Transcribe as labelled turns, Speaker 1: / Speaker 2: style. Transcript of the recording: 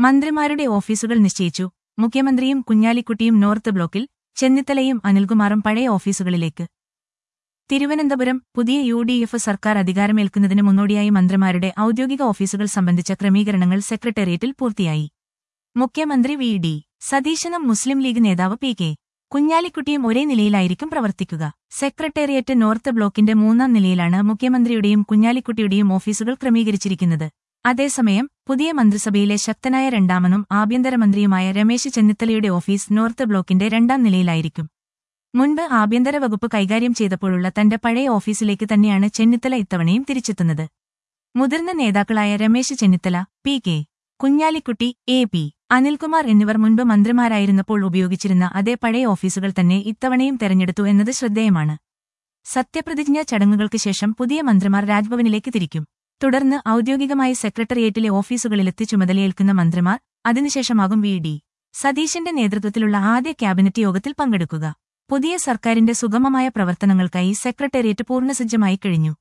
Speaker 1: മന്ത്രിമാരുടെ ഓഫീസുകൾ നിശ്ചയിച്ചു മുഖ്യമന്ത്രിയും കുഞ്ഞാലിക്കുട്ടിയും നോർത്ത് ബ്ലോക്കിൽ ചെന്നിത്തലയും അനിൽകുമാറും പഴയ ഓഫീസുകളിലേക്ക് തിരുവനന്തപുരം പുതിയ യു ഡി എഫ് സർക്കാർ അധികാരമേൽക്കുന്നതിന് മുന്നോടിയായി മന്ത്രിമാരുടെ ഔദ്യോഗിക ഓഫീസുകൾ സംബന്ധിച്ച ക്രമീകരണങ്ങൾ സെക്രട്ടേറിയറ്റിൽ പൂർത്തിയായി മുഖ്യമന്ത്രി വി ഡി സതീശനും മുസ്ലിം ലീഗ് നേതാവ് പി കെ കുഞ്ഞാലിക്കുട്ടിയും ഒരേ നിലയിലായിരിക്കും പ്രവർത്തിക്കുക സെക്രട്ടേറിയറ്റ് നോർത്ത് ബ്ലോക്കിന്റെ മൂന്നാം നിലയിലാണ് മുഖ്യമന്ത്രിയുടെയും കുഞ്ഞാലിക്കുട്ടിയുടെയും ഓഫീസുകൾ ക്രമീകരിച്ചിരിക്കുന്നത് അതേസമയം പുതിയ മന്ത്രിസഭയിലെ ശക്തനായ രണ്ടാമനും ആഭ്യന്തരമന്ത്രിയുമായ രമേശ് ചെന്നിത്തലയുടെ ഓഫീസ് നോർത്ത് ബ്ലോക്കിന്റെ രണ്ടാം നിലയിലായിരിക്കും മുൻപ് ആഭ്യന്തര വകുപ്പ് കൈകാര്യം ചെയ്തപ്പോഴുള്ള തന്റെ പഴയ ഓഫീസിലേക്ക് തന്നെയാണ് ചെന്നിത്തല ഇത്തവണയും തിരിച്ചെത്തുന്നത് മുതിർന്ന നേതാക്കളായ Ramesh Chennithala P K Kunhalikutty A P Anilkumar എന്നിവർ മുൻപ് മന്ത്രിമാരായിരുന്നപ്പോൾ ഉപയോഗിച്ചിരുന്ന അതേ പഴയ ഓഫീസുകൾ തന്നെ ഇത്തവണയും തെരഞ്ഞെടുത്തു എന്നത് ശ്രദ്ധേയമാണ് സത്യപ്രതിജ്ഞാ ചടങ്ങുകൾക്ക് ശേഷം പുതിയ മന്ത്രിമാർ രാജ്ഭവനിലേക്ക് തിരിക്കും തുടർന്ന് ഔദ്യോഗികമായി സെക്രട്ടേറിയറ്റിലെ ഓഫീസുകളിലെത്തി ചുമതലയേൽക്കുന്ന മന്ത്രിമാർ അതിനുശേഷമാകും വി ഡി സതീശന്റെ നേതൃത്വത്തിലുള്ള ആദ്യ ക്യാബിനറ്റ് യോഗത്തിൽ പങ്കെടുക്കുക പുതിയ സർക്കാരിന്റെ സുഗമമായ പ്രവർത്തനങ്ങൾക്കായി സെക്രട്ടേറിയറ്റ് പൂർണ്ണസജ്ജമായി കഴിഞ്ഞു